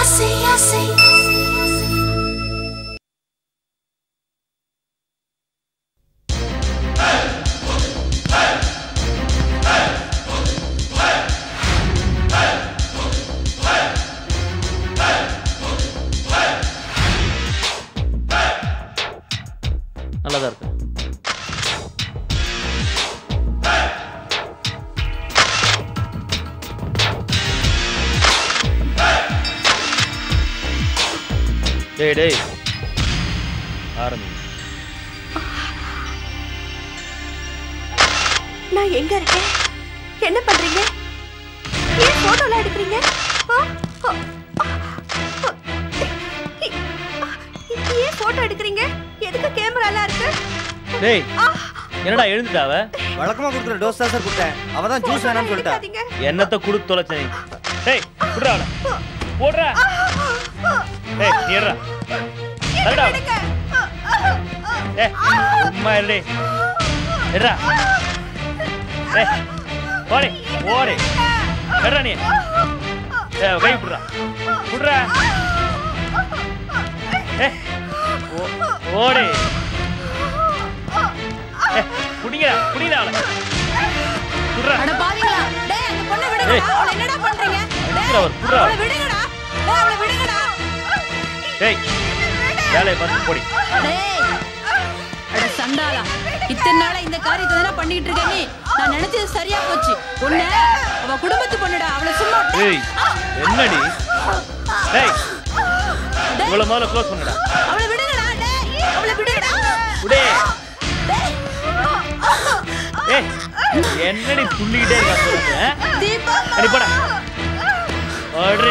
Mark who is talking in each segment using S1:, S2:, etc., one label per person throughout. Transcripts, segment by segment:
S1: ஆசை ஆசை
S2: நல்லா தான் இருக்கு டேய் டேய் ஆரம்பி
S3: நான் எங்க இருக்கேன் என்ன பண்றீங்க ஏன் போட்டோலாம் எடுக்கிறீங்க ஆ? ஆ, ஆ, ஆ. ஏன் போட்டோ எடுக்கிறீங்க எதுக்கு கேமராலாம் இருக்கு
S2: டேய் என்னடா எழுந்துட்டாவ
S4: வழக்கமா கொடுக்குற டோஸ் தான் சார் கொடுத்தேன் அவ தான் ஜூஸ் வேணாம்னு சொல்லிட்டா
S3: எடுக்காதீங்க.
S2: என்னத்த குடுத்து தொலைச்ச நீ டேய் குடுறா அவளை போடுறா டேய் நீ எடுறா தள்ளுடா அவளை.
S3: எடுங்க.
S2: ஏய் சும்மா இருடே எடுறா ஏய் ஓடி ஓடி எடுறா நீ ஏய் கை விடுறா விடுறா ஏய் ஓ- ஓடி ஏய் குடிங்கடா குடிங்கடா அவளை விடுறா
S5: அட பாவிங்களா டேய் அந்த பொண்ணை விடுங்கடா
S2: ஏய்.
S5: அவளை என்னடா பண்றீங்க
S2: அடிக்கிறா அவர் விடுறா
S5: அவளை விடுங்கடா டேய் அவளை விடுங்கடா
S2: டேய் வேலையை பார்த்து போடி
S5: டேய் அட சண்டாளா இத்தனை நாளா இந்த காரியத்தை தானே பண்ணிட்டு இருக்க நீ நான் நினைச்சது சரியா போச்சு உன்ன அவ குடும்பத்து பொண்ணுடா அவளை சும்மா
S2: ஏய் என்னடி டேய் இவ்வளவு முதல்ல க்ளோஸ் பண்ணுடா
S5: அவளை விடுங்கடா டேய் அவளை விடுங்கடா
S2: விடே ஏய் என்னடி துள்ளிக்கிட்டே இருக்கா சொல்லுங்க
S5: தீபா
S2: அடி போடா ஓடுறி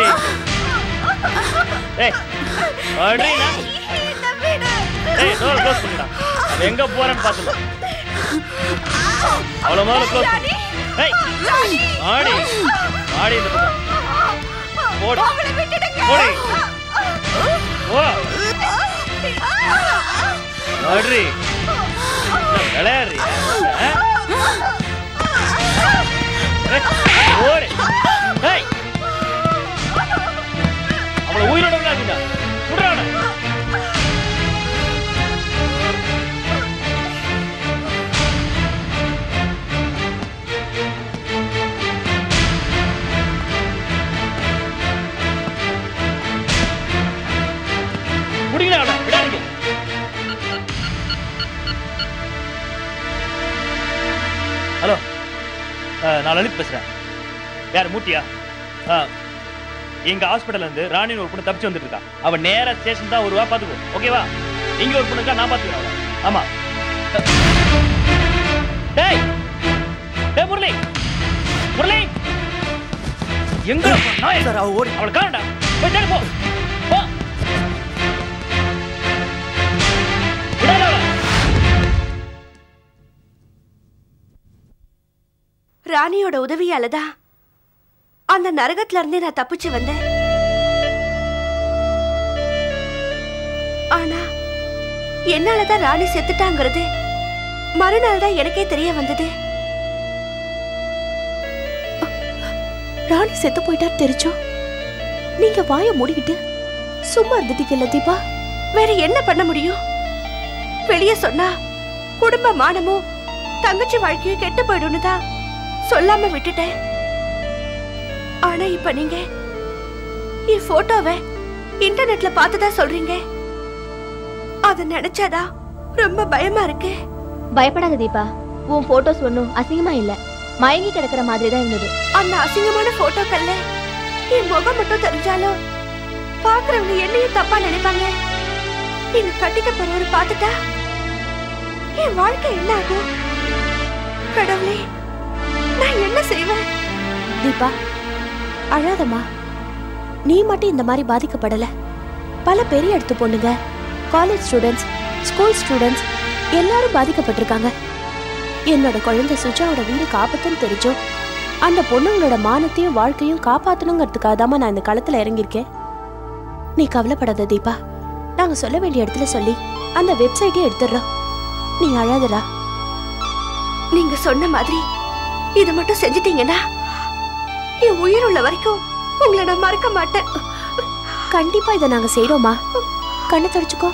S2: ஏய் ஓடுறி ஏய் டோர் க்ளோஸ் பண்ணுடா அவ எங்க போறேன்னு பாத்துடா அவ்வளவு முதல்ல க்ளோஸ் பண்ணு ஏய் ஆடி ஆடி இந்த பக்கம் போடு போடி ஓ ஓடுறி விளையாடுறியா ஆ? ஏய், ஓடு ஏய் அவளை உயிரோட விடாதீங்க விடுறான முடிங்கடா அவளை விடாதீங்க ஹலோ அஹ், நான் லலித் பேசுறேன் யார் மூர்த்தியா ஆ, எங்க ஹாஸ்பிட்டல்ல இருந்து ராணின்னு ஒரு பொண்ணு தப்பிச்சு வந்துட்டு இருக்கா அவ நேரா ஸ்டேஷன் தான் வருவா பாத்துக்கோ ஓகேவா இங்க ஒரு பொண்ணு இருக்கா நான் பாத்துக்கிறேன் அவளை ஆமா டேய் டேய் முரளி முரளி எங்க நாய்
S4: சார் அவ ஓடி
S2: அவளை காணடா போய் தேடி போ போ விடாத அவளை
S3: ராணியோட உதவியால தான் அந்த நரகத்துல இருந்தே நான் தப்பிச்சு வந்தேன் ஆனா என்னாலதான் ராணி செத்துட்டாங்கிறது மறுநாள் தான் எனக்கே தெரிய வந்தது
S6: ராணி செத்து போயிட்டா தெரிச்சோம் நீங்க வாயை மூடிக்கிட்டு சும்மா இருந்துட்டீங்கல்ல தீபா
S3: வேற என்ன பண்ண முடியும் வெளிய சொன்னா குடும்ப மானமும் தங்கச்சி வாழ்க்கையும் கெட்டு போயிடும்னு தான் சொல்லாம விட்டுட்டேன் ஆனா இப்ப நீங்க என் போட்டோவை இன்டர்நெட்ல பார்த்துதான் சொல்றீங்க அத நினைச்சாதா ரொம்ப பயமா இருக்கு
S7: பயப்படாத தீபா உன் போட்டோஸ் ஒன்றும் அசிங்கமா இல்ல மயங்கி கிடக்குற மாதிரி தான் இருந்தது
S3: அந்த அசிங்கமான போட்டோக்கள்ல என் முகம் மட்டும் தெரிஞ்சாலும் பாக்குறவங்க என்னையும் தப்பா நினைப்பாங்க என்ன கட்டிக்க போறவரு பார்த்துட்டா என் வாழ்க்கை என்ன ஆகும் கடவுளே நான் என்ன செய்வேன்
S6: தீபா அழாதம்மா நீ மட்டும் இந்த மாதிரி பாதிக்கப்படல பல பெரிய இடத்து பொண்ணுங்க காலேஜ் ஸ்டூடெண்ட்ஸ் ஸ்கூல் ஸ்டூடெண்ட்ஸ் எல்லாரும் பாதிக்கப்பட்டிருக்காங்க என்னோட குழந்தை சுஜாவோட வீடு ஆபத்துன்னு தெரிஞ்சோம் அந்த பொண்ணுங்களோட மானத்தையும் வாழ்க்கையும் காப்பாத்தணுங்கிறதுக்காக தாம்மா நான் இந்த களத்துல இறங்கியிருக்கேன் நீ கவலைப்படாத தீபா நாங்க சொல்ல வேண்டிய இடத்துல சொல்லி அந்த வெப்சைட்டே எடுத்துடுறோம் நீ அழாதடா
S3: நீங்க சொன்ன மாதிரி இத மட்டும் செஞ்சிட்டீங்கன்னா என் உயிர் உள்ள வரைக்கும் உங்களை நான் மறக்க மாட்டேன்
S6: கண்டிப்பா இதை நாங்க செய்றோமா கண்ணை தொடச்சுக்கோ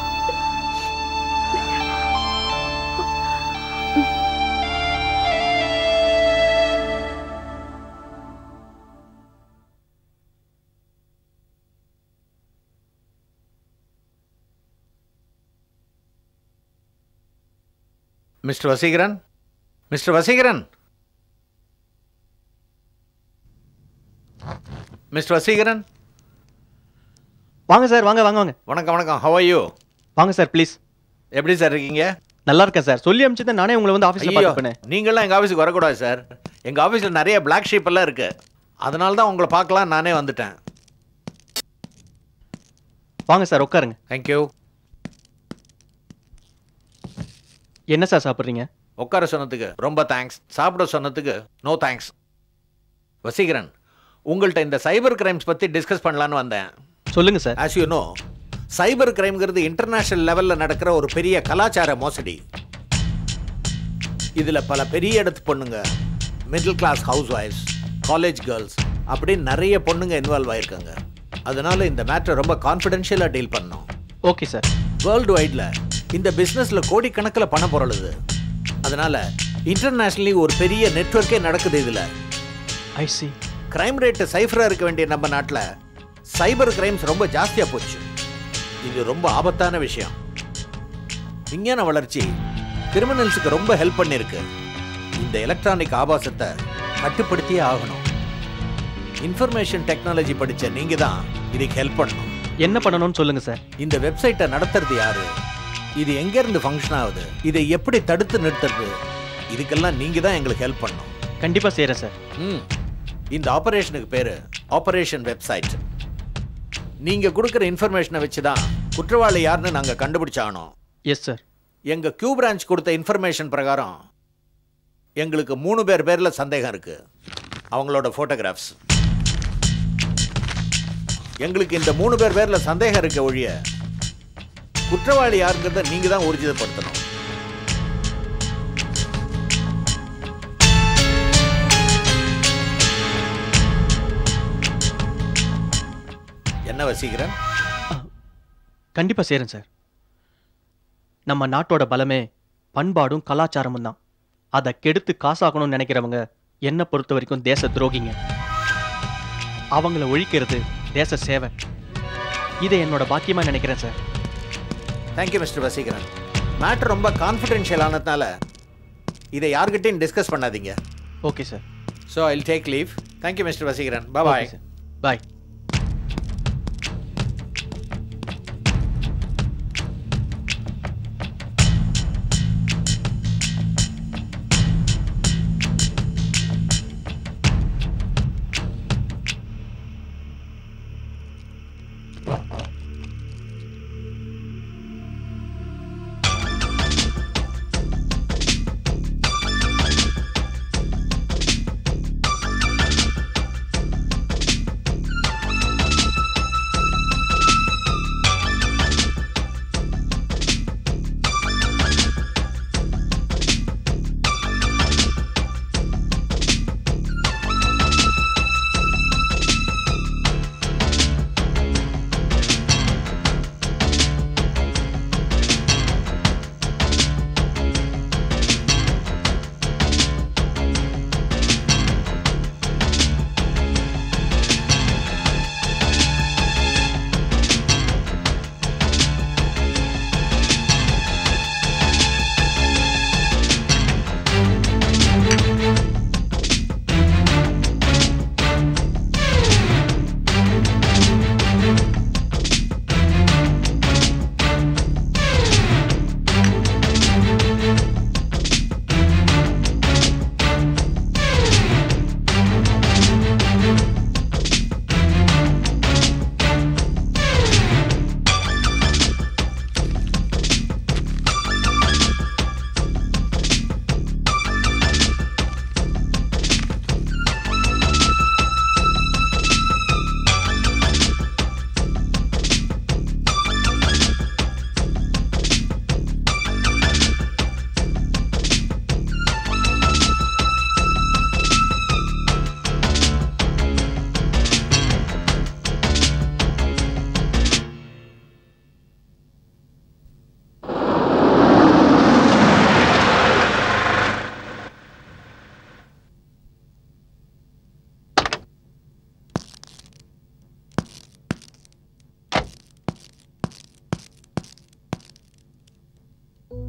S1: mister Vaseegaran mister Vaseegaran mister Vaseegaran
S8: வாங்க சார் வாங்க வாங்க வாங்க
S1: வணக்கம் வணக்கம் ஹவ் ஆர் யூ
S8: வாங்க சார் ப்ளீஸ்
S1: எப்படி சார் இருக்கீங்க
S8: நல்லா இருக்கேன் சார் சொல்லி அமிச்சு நானே உங்களை வந்து ஆஃபீஸில்
S1: ஐயோ
S8: பார்த்துப்பேனே
S1: நீங்களாம் எங்கள் ஆஃபீஸுக்கு வரக்கூடாது சார் எங்கள் ஆஃபீஸில் நிறைய பிளாக் ஷீப் எல்லாம் இருக்கு அதனால தான் உங்களை பார்க்கலாம் நானே வந்துட்டேன்
S8: வாங்க சார் உட்காருங்க
S1: தேங்க்யூ
S8: என்ன சார் சாப்பிட்றீங்க
S1: உட்கார சொன்னதுக்கு ரொம்ப தேங்க்ஸ் சாப்பிட சொன்னதுக்கு நோ தேங்க்ஸ் வசீகரன் உங்கள்கிட்ட இந்த சைபர் கிரைம்ஸ் பற்றி டிஸ்கஸ் பண்ணலான்னு வந்தேன்
S8: சொல்லுங்க sir
S1: as you know cyber கிரைம்ங்கிறது இன்டர்நேஷனல் லெவலில் நடக்கிற ஒரு பெரிய கலாச்சார மோசடி இதில் பல பெரிய இடத்து பொண்ணுங்க middle class house wives college girls அப்படின்னு நிறைய பொண்ணுங்க இன்வால்வ் ஆயிருக்காங்க அதனால இந்த மேட்டரை ரொம்ப கான்ஃபிடென்ஷியலாக டீல் பண்ணோம்
S8: ஓகே சார்
S1: வேர்ல்டு வைடில் இந்த பிஸ்னஸில் கோடிக்கணக்கில் பணம் புரளுது அதனால இன்டர்நேஷ்னலி ஒரு பெரிய நெட்வொர்க்கே நடக்குது இதில்
S8: ஐ சி
S1: கிரைம் ரேட்டு சைஃபராக இருக்க வேண்டிய நம்ம நாட்டில் சைபர் கிரைம்ஸ் ரொம்ப ஜாஸ்தியாக போச்சு இது ரொம்ப ஆபத்தான விஷயம் விஞ்ஞான வளர்ச்சி கிரிமினல்ஸுக்கு ரொம்ப ஹெல்ப் பண்ணியிருக்கு இந்த எலக்ட்ரானிக் ஆபாசத்தை கட்டுப்படுத்தியே ஆகணும் இன்ஃபர்மேஷன் டெக்னாலஜி படித்த நீங்கள் தான் இதுக்கு ஹெல்ப் பண்ணணும்
S8: என்ன பண்ணணும்னு சொல்லுங்க சார்
S1: இந்த வெப்சைட்டை நடத்துறது யாரு இது எங்கேருந்து ஃபங்க்ஷன் ஆகுது இதை எப்படி தடுத்து நிறுத்துறது இதுக்கெல்லாம் நீங்கள் தான் எங்களுக்கு ஹெல்ப் பண்ணணும்
S8: கண்டிப்பாக செய்கிறேன் சார்
S1: ம் இந்த ஆபரேஷனுக்கு பேரு ஆபரேஷன் வெப்சைட் நீங்க கொடுக்குற இன்ஃபர்மேஷனை வச்சு தான் குற்றவாளி யாருன்னு நாங்க கண்டுபிடிச்சானோம்
S8: எஸ் சார்
S1: எங்க கியூ பிரான்ச் கொடுத்த இன்ஃபர்மேஷன் பிரகாரம் எங்களுக்கு மூணு பேர் பேர்ல சந்தேகம் இருக்கு அவங்களோட போட்டோகிராஃப்ஸ் எங்களுக்கு இந்த மூணு பேர் பேர்ல சந்தேகம் இருக்க ஒழிய குற்றவாளி யாருங்கிறத நீங்க தான் ஊர்ஜிதப்படுத்தணும் என்ன வசீகரன்
S8: கண்டிப்பாக செய்கிறேன் சார் நம்ம நாட்டோட பலமே பண்பாடும் கலாச்சாரமும் தான் அதை கெடுத்து காசாக்கணும்னு நினைக்கிறவங்க என்னை பொறுத்த வரைக்கும் தேச துரோகிங்க அவங்கள ஒழிக்கிறது தேச சேவை இதை என்னோட பாக்கியமாக நினைக்கிறேன் sir
S1: thank you mister Vaseegaran matter ரொம்ப கான்ஃபிடென்ஷியல் ஆனதுனால இதை யார்கிட்டையும் டிஸ்கஸ் பண்ணாதீங்க
S8: okay sir
S1: so I'll take leave thank you mister Vaseegaran bye
S8: sir bye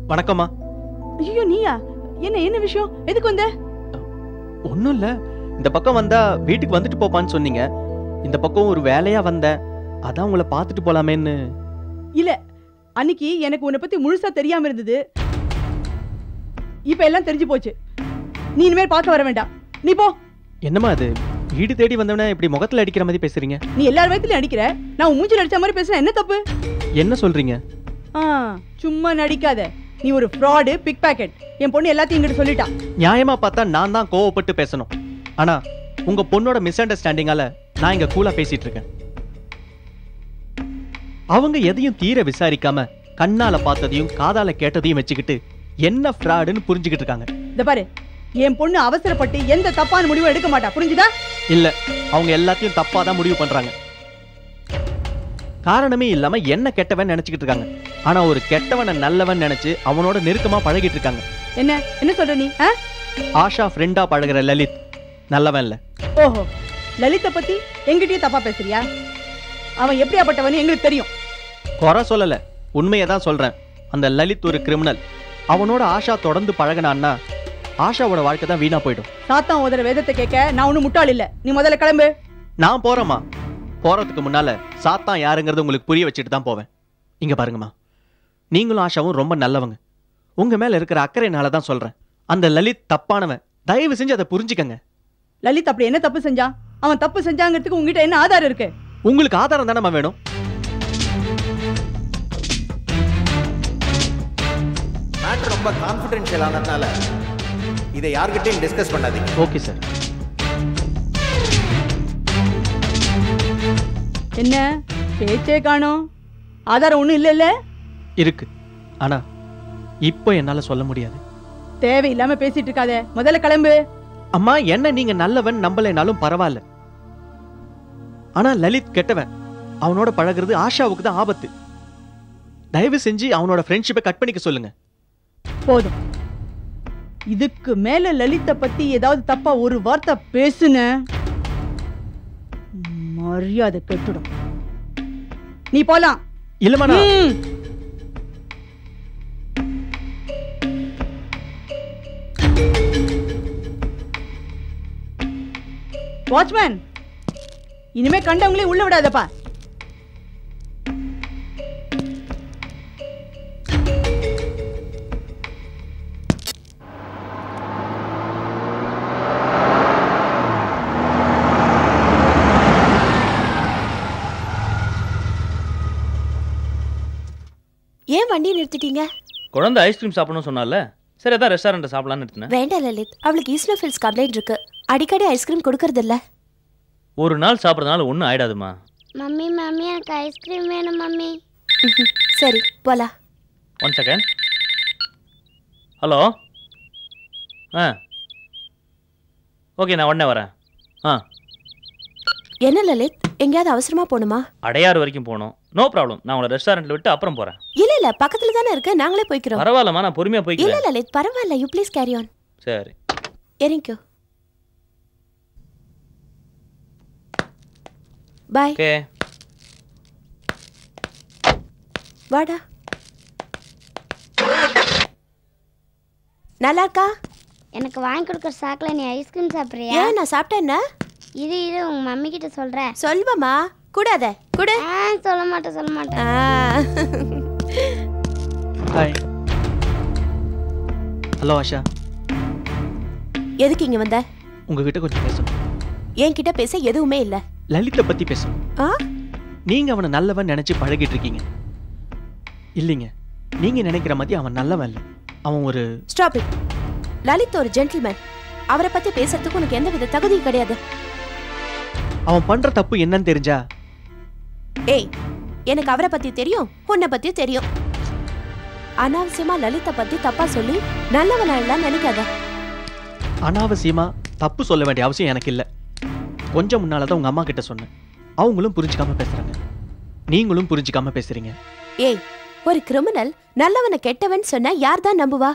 S8: வணக்கம்மா
S9: ஐயோ நீயா என்ன என்ன விஷயம் எதுக்கு வந்த
S8: ஒன்றும் இல்லை இந்த பக்கம் வந்தா வீட்டுக்கு வந்துட்டு போப்பான்னு சொன்னீங்க இந்த பக்கம் ஒரு வேலையா வந்தேன் அதான் உங்களை பார்த்துட்டு போலாமேன்னு
S9: இல்ல அன்னைக்கு எனக்கு உன்னை பத்தி முழுசா தெரியாம இருந்தது இப்ப எல்லாம் தெரிஞ்சு போச்சு நீ இனிமேல் பார்க்க வர வேண்டாம் நீ போ
S8: என்னம்மா அது வீடு தேடி வந்தவனே இப்படி முகத்துல அடிக்கிற மாதிரி பேசுறீங்க
S9: நீ எல்லார் வயத்துலயும் அடிக்கிற நான் உன் மூஞ்சில அடிச்ச மாதிரி பேசுறேன் என்ன தப்பு
S8: என்ன சொல்றீங்க
S9: ஆ சும்மா நடிக்காத நீ ஒரு ஃப்ராடு பிக் பாக்கெட் என் பொண்ணு எல்லாத்தையும் இங்கிட்டு சொல்லிட்டா
S8: நியாயமா பார்த்தா நான் தான் கோவப்பட்டு பேசணும் ஆனா உங்க பொண்ணோட மிஸ் அண்டர்ஸ்டாண்டிங்கால நான் இங்க கூலா பேசிட்டு இருக்கேன் அவங்க எதையும் தீர விசாரிக்காம கண்ணால பார்த்ததையும் காதால கேட்டதையும் வச்சுக்கிட்டு என்ன ஃப்ராடுன்னு புரிஞ்சுக்கிட்டு இருக்காங்க
S9: இந்த பாரு என் பொண்ணு அவசரப்பட்டு எந்த தப்பான முடிவும் எடுக்க மாட்டா புரிஞ்சுதா
S8: இல்ல அவங்க எல்லாத்தையும் தப்பா தான் முடிவு பண்றாங்க காரணமே இல்லாம என்ன கெட்டவன் நினைச்சுக்கிட்டு இருக்காங்க ஆனா ஒரு கெட்டவனை நல்லவன் நினைச்சு அவனோட நெருக்கமா பழகிட்டு இருக்காங்க
S9: என்ன என்ன சொல்ற நீ ஆ?
S8: ஆஷா ஃப்ரெண்டா பழகுற லலித் நல்லவன் இல்ல
S9: ஓஹோ லலித பத்தி எங்கிட்டயே தப்பா பேசுறியா அவன் எப்படியாப்பட்டவன்னு எங்களுக்கு தெரியும்
S8: குறை சொல்லல உண்மையை தான் சொல்றேன் அந்த லலித் ஒரு கிரிமினல் அவனோட ஆஷா தொடர்ந்து பழகினான்னா ஆஷாவோட வாழ்க்கை தான் வீணா போயிடும்
S9: சாத்தான் ஓதுற வேதத்தை கேட்க நான் ஒண்ணும் முட்டாள் இல்ல நீ முதல்ல கிளம்பு
S8: நான் போறேம்மா போறதுக்கு முன்னால சாத்தான் யாருங்கிறது உங்களுக்கு புரிய வச்சுட்டு தான் போவேன் இங்க பாருங்கம்மா நீங்களும் ஆஷாவும் ரொம்ப நல்லவங்க உங்க மேல இருக்கிற அக்கறைனால தான் சொல்றேன் அந்த லலித் தப்பானவன் தயவு செஞ்சு அதை புரிஞ்சுக்கங்க
S9: லலித் அப்படி என்ன தப்பு செஞ்சான் அவன் தப்பு செஞ்சாங்கிறதுக்கு உங்ககிட்ட என்ன ஆதாரம் இருக்கு
S8: உங்களுக்கு ஆதாரம் தானேம்மா வேணும்
S1: மேட்ரு ரொம்ப கான்ஃபிடென்ஷியல் ஆனதுனால இதை யார்கிட்டயும் டிஸ்கஸ் பண்ணாதீங்க
S8: ஓகே சார்
S9: என்ன பேச்சே காணோம் ஆதாரம் ஒண்ணும் இல்ல இல்ல
S8: இருக்கு ஆனா இப்போ என்னால சொல்ல முடியாது
S9: தேவையில்லாம பேசிட்டு இருக்காத முதல்ல கிளம்பு
S8: அம்மா என்ன நீங்க நல்லவன் நம்பலைனாலும் பரவாயில்ல ஆனா லலித் கெட்டவன் அவனோட பழகுறது ஆஷாவுக்கு தான் ஆபத்து தயவு செஞ்சு அவனோட ஃப்ரெண்ட்ஷிப்பை கட் பண்ணிக்க சொல்லுங்க
S9: போதும் இதுக்கு மேல லலித பத்தி ஏதாவது தப்பா ஒரு வார்த்தை பேசுன மரியாதை கெட்டுடும் நீ போலாம்
S8: இல்லம்மா நான்
S9: ம். வாட்ச்மேன் இனிமே கண்டவங்களே உள்ள விடாதப்பா
S6: ஏன் வண்டியை நிறுத்திட்டீங்க
S2: குழந்தை ஐஸ்கிரீம் சாப்பிடணும்னு சொன்னால சரி அதான் ரெஸ்டாரண்ட்டை சாப்பிடலாம்னு நிறுத்தினேன்
S6: வேண்டாம் லலித் அவளுக்கு ஈஸ்னோஃபில்ஸ் கம்ப்ளைண்ட் இருக்கு அடிக்கடி ஐஸ்கிரீம் கொடுக்கறது இல்ல
S2: ஒரு நாள் சாப்பிட்றதுனால ஒன்றும் ஆயிடாதுமா
S10: மம்மி மம்மி எனக்கு ஐஸ்கிரீம் வேணும் மம்மி
S6: சரி போலாம்
S2: one second hello ah okay நான் உடனே வரேன் ஆ
S6: என்ன லலித் எங்கேயாவது அவசரமா போகணுமா
S2: அடையாறு வரைக்கும் போகணும் நோ ப்ராப்ளம் நான் உங்களை ரெஸ்டாரண்ட்டில் விட்டு அப்புறம் போகிறேன்
S6: இல்ல இல்ல பக்கத்துல தானே இருக்கு நாங்களே போய்க்கிறோம்
S2: பரவாயில்லம்மா நான் பொறுமையாக
S6: இல்ல
S2: போய்க்கிறேன்
S6: லலித் பரவாயில்ல யூ ப்ளீஸ் கேரி ஆன்
S2: சரி
S6: இறங்கிக்கோ பாய்
S2: ஓகே
S6: வாடா நல்லா இருக்கா
S10: எனக்கு வாங்கி கொடுக்குற சாக்கில் நீ ஐஸ்கிரீம் சாப்பிட்றியா
S6: ஏன் நான் சாப்பிட்டேன்னா
S10: இரு இரு உங்க மம்மி கிட்ட சொல்றேன்
S6: சொல்வமா கூடாத குடு
S10: ஆ சொல்ல மாட்டேன் சொல்ல மாட்டேன்
S6: ஆ.
S8: ஹாய் ஹலோ ஆஷா
S6: எதுக்கு இங்க வந்த
S8: உங்ககிட்ட கொஞ்சம் பேசணும்
S6: என்கிட்ட பேச எதுவுமே இல்ல
S8: லலித்தை பத்தி பேசணும்
S6: ஆ
S8: நீங்க அவனை நல்லவன் நினைச்சு பழகிட்டு இருக்கீங்க இல்லைங்க நீங்க நினைக்கிற மாதிரி அவன் நல்லவன் இல்ல அவன் ஒரு
S6: ஸ்டாப் இட் லலித் ஒரு ஜென்டில்மேன் அவரை பத்தி பேசுறதுக்கு உனக்கு எந்த வித தகுதியும் கிடையாது
S8: அவன் பண்ற தப்பு என்னன்னு தெரிஞ்சா
S6: ஏய் எனக்கு அவரை பத்தி தெரியும் உன்னை பத்தி தெரியும் அனாவசியமா லலித பத்தி தப்பா சொல்லி நல்லவனா இல்ல நினைக்காத
S8: அனாவசியமா தப்பு சொல்ல வேண்டிய அவசியம் எனக்கு இல்ல கொஞ்சம் முன்னால தான் உங்க அம்மா கிட்ட சொன்னேன் அவங்களும் புரிஞ்சுக்காம பேசுறாங்க நீங்களும் புரிஞ்சுக்காம பேசுறீங்க
S6: ஏய் ஒரு கிரிமினல் நல்லவனை கெட்டவன் சொன்னா யார் தான் நம்புவா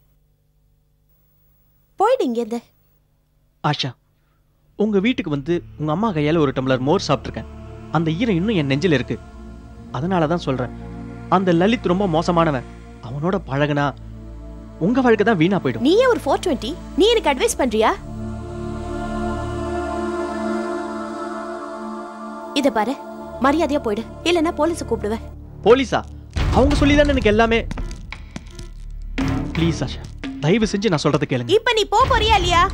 S6: போயிடு இங்கேருந்து
S8: ஆஷா உங்க வீட்டுக்கு வந்து உங்க அம்மா கையால ஒரு டம்ளர் மோர் சாப்பிட்ருக்கேன் அந்த ஈரம் இன்னும் என் நெஞ்சில் இருக்கு அதனால தான் சொல்றேன் அந்த லலித் ரொம்ப மோசமானவன் அவனோட பழகுனா உங்க வாழ்க்கை தான் வீணா போயிடும்
S6: நீயே ஒரு ஃபோர் டுவெண்ட்டி நீ எனக்கு அட்வைஸ் பண்றியா இத பாரு மரியாதையா போயிடு இல்லைன்னா போலீஸை கூப்பிடுவேன்
S8: போலீஸா அவங்க சொல்லி தானே எனக்கு எல்லாமே ப்ளீஸ் ஆஷா தயவு செஞ்சு நான் சொல்றது கேளுங்க
S6: இப்ப நீ போ போறியா இல்லையா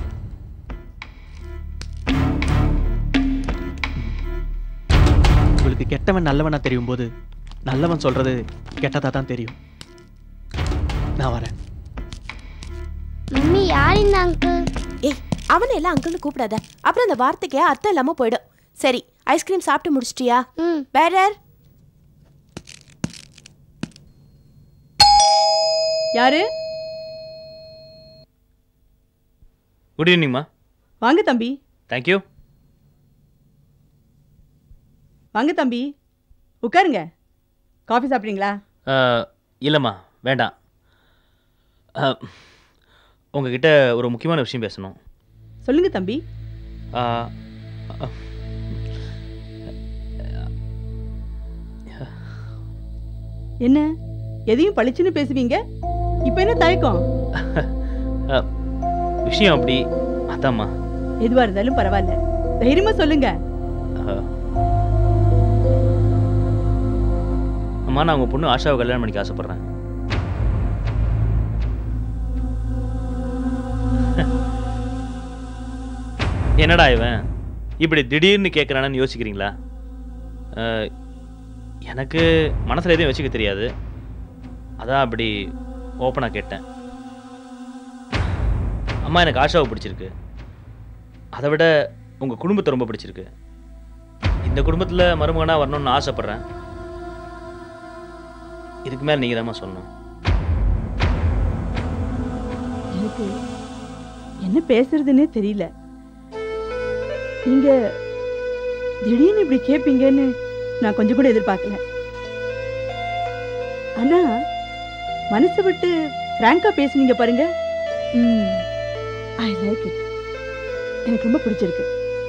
S8: உங்களுக்கு கெட்டவன் நல்லவனா தெரியும் போது நல்லவன் சொல்றது கெட்டதா தான் தெரியும் நான் வரேன்
S10: மம்மி யார் இந்த அங்கிள்
S6: ஏய் அவனை எல்லாம் அங்கிள்னு கூப்பிடாத அப்புறம் அந்த வார்த்தைக்கே அர்த்தம் இல்லாம போயிடும் சரி ஐஸ்கிரீம் சாப்பிட்டு முடிச்சிட்டியா
S10: ம்
S6: பேரர்
S9: யாரு
S2: குட் ஈவினிங்மா
S9: வாங்க தம்பி
S2: தேங்க்யூ
S9: வாங்க தம்பி உட்காருங்க காஃபி சாப்பிட்றீங்களா
S2: இல்லைம்மா வேண்டாம் அஹ், உங்ககிட்ட ஒரு முக்கியமான விஷயம் பேசணும்
S9: சொல்லுங்க தம்பி
S2: அஹ், அஹ்,
S9: என்ன எதையும் பளிச்சுன்னு பேசுவீங்க இப்போ என்ன தயக்கம்
S2: அஹ், விஷயம் அப்படி அதாம்மா
S9: எதுவா இருந்தாலும் பரவாயில்ல தைரியமா சொல்லுங்க
S2: அஹ். அம்மா நான் உங்கள் பொண்ணு ஆஷாவை கல்யாணம் பண்ணிக்க ஆசைப்பட்றேன் என்னடா இவன் இப்படி திடீர்னு கேட்குறானு யோசிக்கிறீங்களா அஹ், எனக்கு மனசில் எதையும் வச்சுக்க தெரியாது அதான் அப்படி ஓப்பனாக கேட்டேன் அம்மா எனக்கு ஆஷாவை பிடிச்சிருக்கு அதை விட உங்கள் குடும்பத்தை ரொம்ப பிடிச்சிருக்கு இந்த குடும்பத்தில் மருமகனாக வரணும்னு ஆசைப்பட்றேன் இதுக்கு மேலே நீங்கள் தாம்மா சொல்லணும்
S9: எனக்கு என்ன பேசுறதுன்னே தெரியல நீங்க திடீர்னு இப்படி கேட்பீங்கன்னு நான் கொஞ்சம் கூட எதிர்பார்க்கல ஆனா மனசை விட்டு ஃப்ராங்கா பேசுனீங்க பாருங்க ஐ லைக் இட் எனக்கு ரொம்ப பிடிச்சிருக்கு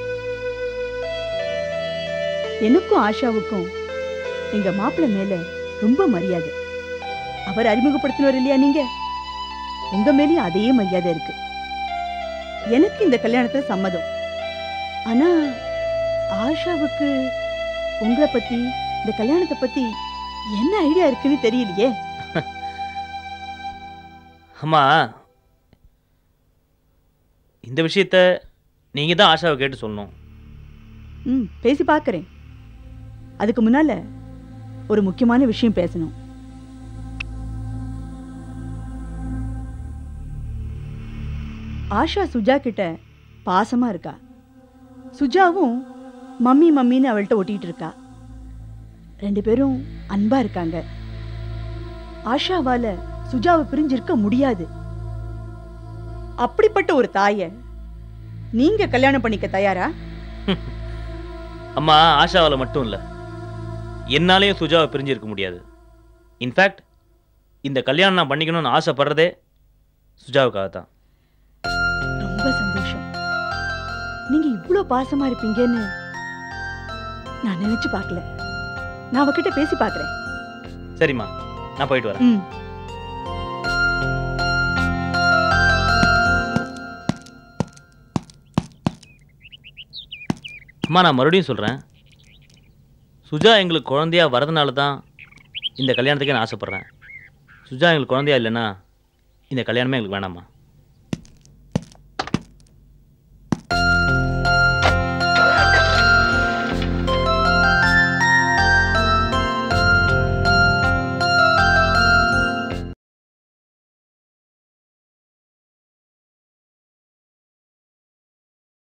S9: எனக்கும் ஆஷாவுக்கும் எங்க மாப்பிள்ளை மேல ரொம்ப மரியாதை அவர் அறிமுகப்படுத்தினவர் இல்லையா நீங்க உங்க மேலயும் அதே மரியாதை இருக்கு எனக்கு இந்த கல்யாணத்துல சம்மதம் ஆனா ஆஷாவுக்கு உங்களை பத்தி இந்த கல்யாணத்தை பத்தி என்ன ஐடியா இருக்குன்னு தெரியலையே
S2: அம்மா இந்த விஷயத்த நீங்கள் தான் ஆஷாவை கேட்டு சொல்லணும்
S9: ம் பேசி பார்க்கறேன் அதுக்கு முன்னால ஒரு முக்கியமான விஷயம் பேசணும் ஆஷா சுஜா கிட்ட பாசமா இருக்கா சுஜாவும் மம்மி மம்மின்னு அவள்கிட்ட ஒட்டிட்டு இருக்கா ரெண்டு பேரும் அன்பா இருக்காங்க ஆஷாவால சுஜாவை பிரிஞ்சிருக்க முடியாது அப்படிப்பட்ட ஒரு தாய நீங்க கல்யாணம் பண்ணிக்க தயாரா
S2: அம்மா ஆஷாவால் மட்டும் இல்லை என்னாலேயும் சுஜாவை பிரிஞ்சிருக்க முடியாது இன்ஃபேக்ட் இந்த கல்யாணம் நான் பண்ணிக்கணும்னு ஆசைப்படுறதே சுஜாவுக்காக தான்
S9: ரொம்ப சந்தோஷம் நீங்க இவ்ளோ பாசமா இருப்பீங்கன்னு நான் நினைச்சு பார்க்கல நான் அவகிட்ட பேசி பார்க்கறேன்
S2: சரிம்மா நான் போயிட்டு வரேன்
S9: ம்
S2: அம்மா நான் மறுபடியும் சொல்கிறேன் சுஜா எங்களுக்கு குழந்தையா வரதுனால தான் இந்த கல்யாணத்துக்கே நான் ஆசைப்பட்றேன் சுஜா எங்களுக்கு குழந்தையா இல்லைன்னா இந்த கல்யாணமே எங்களுக்கு வேணாம்மா